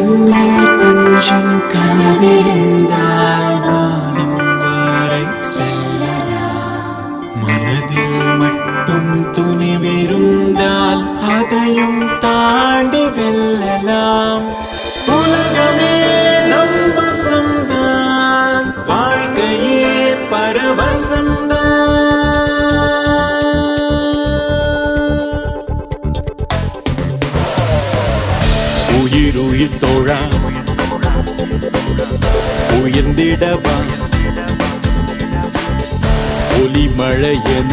கண்ணில் கொஞ்சம் கனவிருந்தால் வானம் வரை செல்லலாம் மனதில் மட்டும் துணிவிருந்தால் அதையும் தாண்டி வெல்லலாம் உலகமே நம் வசம்தான் வாழ்க்கையே பரவசம்தான் உயிர் உயிர் தோழா உயர்ந்திடவா ஒலி மழை என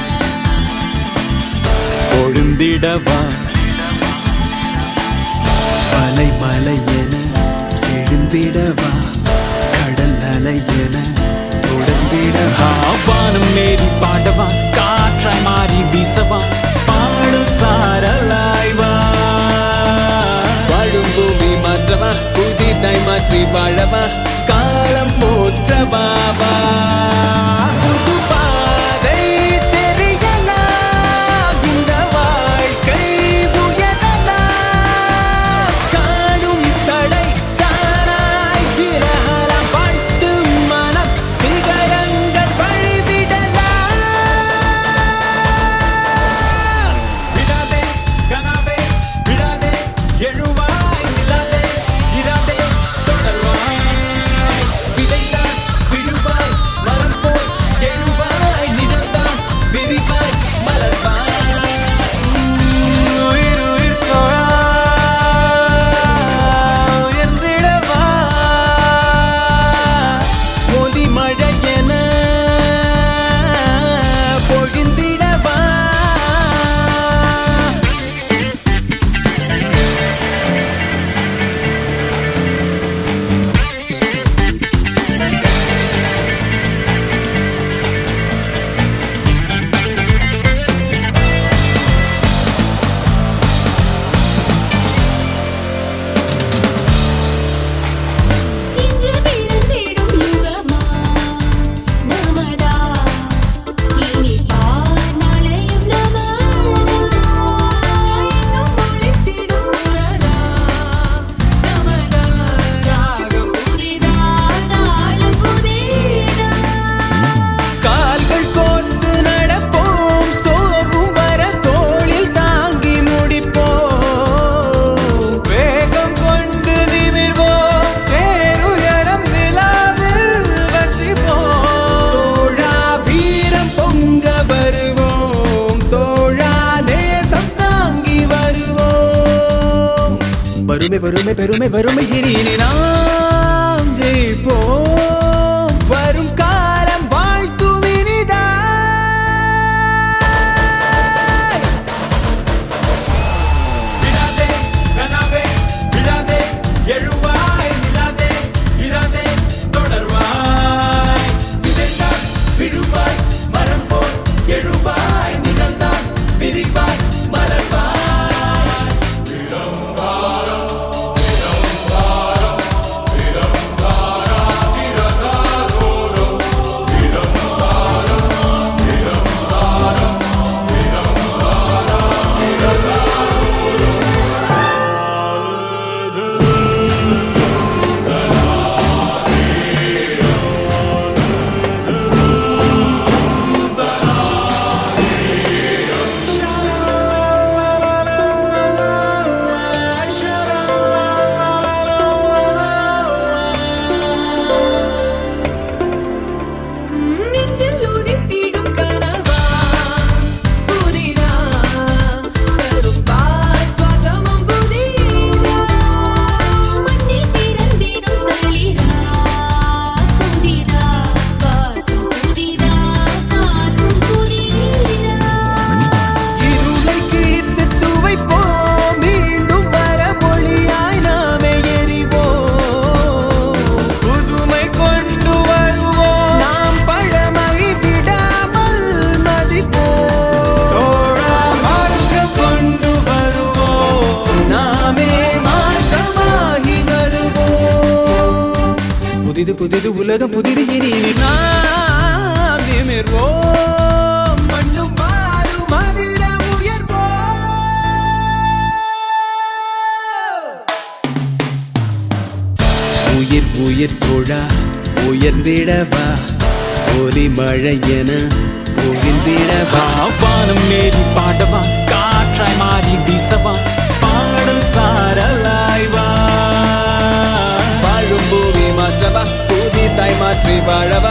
பொழுந்திடவா மலை மலை என எழுந்திடவா கடல் அலை என தொடர்ந்திடவா வானம் மேறி பாடவா காற்றாய் மாறி வீசவா பாடல் சாரலாய் வா வாழும் பூமி மாற்றவா புதிதாய் மாற்றி வாழவா காலம் போற்றவாவா புது பாதை தெரியலாம் இந்த வாழ்க்கை உயரலாம் காணும் தடை தானாய் விலகலாம் வாழ்த்து மனம் சிகரங்கள் வழிவிடலாம் விடாதே கனாவே விடாதே எழுவாய் நிலாதே இராதே தொடர்வாய் விதைத்தால் விழுவாய் மரம் போல் எழுவாய் நிலத்தான் விரிவாய் மலர்வாய் உயிர் உயிர் தோழா உயர்ந்திடவா ஒலி மழை என பொழிந்திடவா இன்று பிறந்திடும் யுகமா நமதா இனி பார் நாளையும் நமதா எங்கும் ஒழித்திடும் குரலா நமதா ராகம் புதிதா நாளும் புதிதா கால்கள் கோர்த்து நடப்போம் சோர்வும் வர தோளில் தாங்கி முடிப்போம் வேகம் கொண்டு நிமிர்வோம் சேருயரம் நிலாவில் வசிப்போம் தோழா வீரம் பொங்க வருவோம் தோழா தேசம் தாங்கி வருவோம் வறுமை வறுமை பெருமை வறுமை இனி இனி நாம் ஜெயிப்போம் வரும் காலம் வாழ்த்தும் இனிதாய் விடாதே கனாவே விடாதே எழுவாய் நிலாதே இராதே தொடர்வாய் விதைத்தால் விழுவாய் மரம் போல் எழுவாய் நிலந்தான் விரிவாய் மலர்வாய் நெஞ்சில் உதித்திடும் கனவா புதிதா தரும் பால் சுவாசமும் புதிதா மண்ணில் பிறந்திடும் தளிரா புதிதா வாசம் புதிதா காற்றும் புதிதா இருளை கிழித்து துவைப்போம் மீண்டும் வர மொழியாய் நாமே எறிவோம் புதுமை கொண்டு வருவோம் நாம் பழமை விடாமல் மதிப்போம் தோழா மாற்றம் கொண்டு வருவோம் நாமே மாற்றமாகி வருவோம் புதிது புதிது உலகம் புதிது இனி இனி நாம் நிமிர்வோம் மண்ணும் மாறும் அதிர உயர்வோம் உயிர் தோழா உயர்ந்திடவா ஒலி மழை என பொழிந்திடவா வானம் மேறி பாடவா காற்றாய் மாறி வீசவா பாடல் சாரலாய் வா வாழும் பூமி மாற்றவா புதி தாய் மாற்றி வாழவா